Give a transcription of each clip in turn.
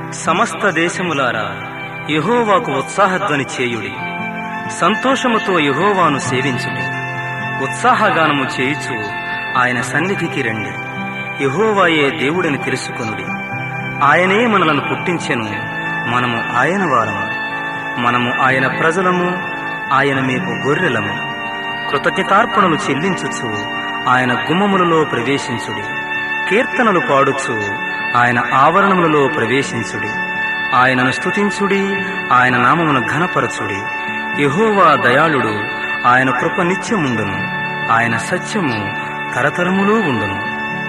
సమస్త దేశములారా యెహోవాకు ఉత్సాహధ్వని చేయుడి సంతోషముతో యెహోవాను సేవించుడి ఉత్సాహగానము చేయుచు ఆయన సన్నిధికి రండి యెహోవాయే దేవుడని తెలుసుకొనుడి ఆయనే మనలను పుట్టించెను మనము ఆయన వారము మనము ఆయన ప్రజలము ఆయన మేపు గొర్రెలము కృతజ్ఞతార్పణలు చెల్లించుచు ఆయన గుమ్మములలో ప్రవేశించుడి కీర్తనలు పాడుచు ఆయన ఆవరణములలో ప్రవేశించుడి ఆయనను స్తుతించుడి ఆయన నామమును ఘనపరచుడి యెహోవా దయాళుడు ఆయన కృప నిత్యముండును ఆయన సత్యము తరతరములు ఉండును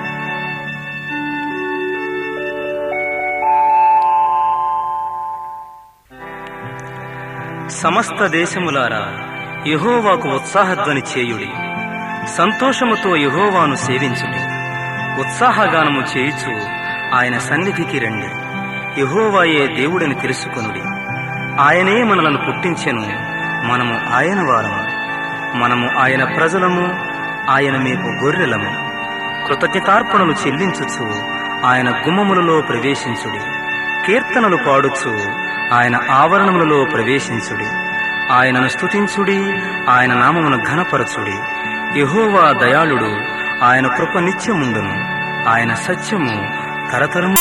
సమస్త దేశములారా యెహోవాకు ఉత్సాహధ్వని చేయుడి సంతోషముతో యెహోవాను సేవించుడి ఉత్సాహగానము చేయుచు ఆయన సన్నిధికి రండి యెహోవాయే దేవుడని తెలుసుకొనుడి ఆయనే మనలను పుట్టించెను మనము ఆయన వారము మనము ఆయన ప్రజలము ఆయన మేపు గొర్రెలము కృతజ్ఞతార్పణలు చెల్లించుచు ఆయన గుమ్మములలో ప్రవేశించుడి కీర్తనలు పాడుచు ఆయన ఆవరణములలో ప్రవేశించుడి ఆయనను స్తుతించుడి ఆయన నామమును ఘనపరచుడి యెహోవా దయాళుడు ఆయన కృప నిత్యముండును ఆయన సత్యము తరతరము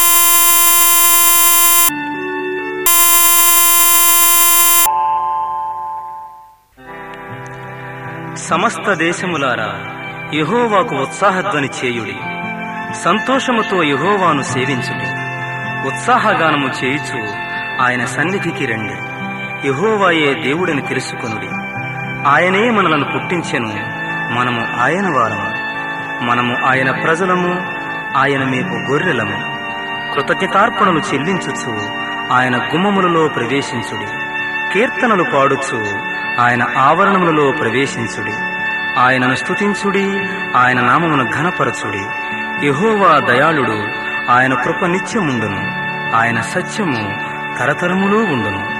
సమస్త దేశములారా యెహోవాకు ఉత్సాహధ్వని చేయుడి సంతోషముతో యెహోవాను సేవించుడి ఉత్సాహగానము చేయుచు ఆయన సన్నిధికి రండి యెహోవాయే దేవుడని తెలుసుకొనుడి ఆయనే మనలను పుట్టించెను మనము ఆయన వారము మనము ఆయన ప్రజలము ఆయన మేపు గొర్రెలము కృతజ్ఞతార్పణలు చెల్లించుచు ఆయన గుమ్మములలో ప్రవేశించుడి కీర్తనలు పాడుచు ఆయన ఆవరణములలో ప్రవేశించుడి ఆయనను స్తుతించుడి ఆయన నామమును ఘనపరచుడి యెహోవా దయాళుడు ఆయన కృప నిత్యముండును ఆయన సత్యము తరతరములు ఉండును